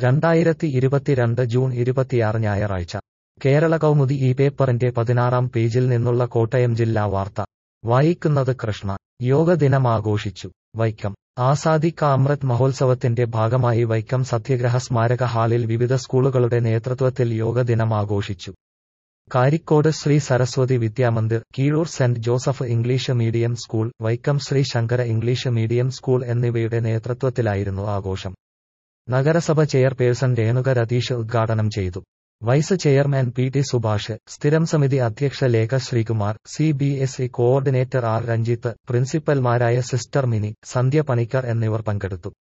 രണ്ടായിരത്തി ഇരുപത്തിരണ്ട് ജൂൺ ഇരുപത്തിയാറ് ഞായറാഴ്ച കേരള കൗമുദി ഈ പേപ്പറിന്റെ പതിനാറാം പേജിൽ നിന്നുള്ള കോട്ടയം ജില്ലാ വാർത്ത വായിക്കുന്നത് കൃഷ്ണ യോഗ ദിനം ആഘോഷിച്ചു വൈക്കം ആസാദി കാ അമൃത് മഹോത്സവത്തിന്റെ ഭാഗമായി വൈക്കം സത്യഗ്രഹ സ്മാരക ഹാളിൽ വിവിധ സ്കൂളുകളുടെ നേതൃത്വത്തിൽ യോഗ ദിനം ആഘോഷിച്ചു Karikode Shri Saraswati Vidyamandir Keezhoor saint Joseph English medium school Vaikom Shri Sankara English medium school എന്നിവയുടെ നേതൃത്വത്തിലായിരുന്നു ആഘോഷം നഗരസഭ ചെയർപേഴ്സൺ രേണുക രതീഷ് ഉദ്ഘാടനം ചെയ്തു vice chairman P T Subhash സ്ഥിരം സമിതി അധ്യക്ഷ Lekha Sreekumar C B S E coordinator R Ranjith പ്രിൻസിപ്പൽമാരായ സിസ്റ്റർ മിനി സന്ധ്യ പണിക്കർ എന്നിവർ പങ്കെടുത്തു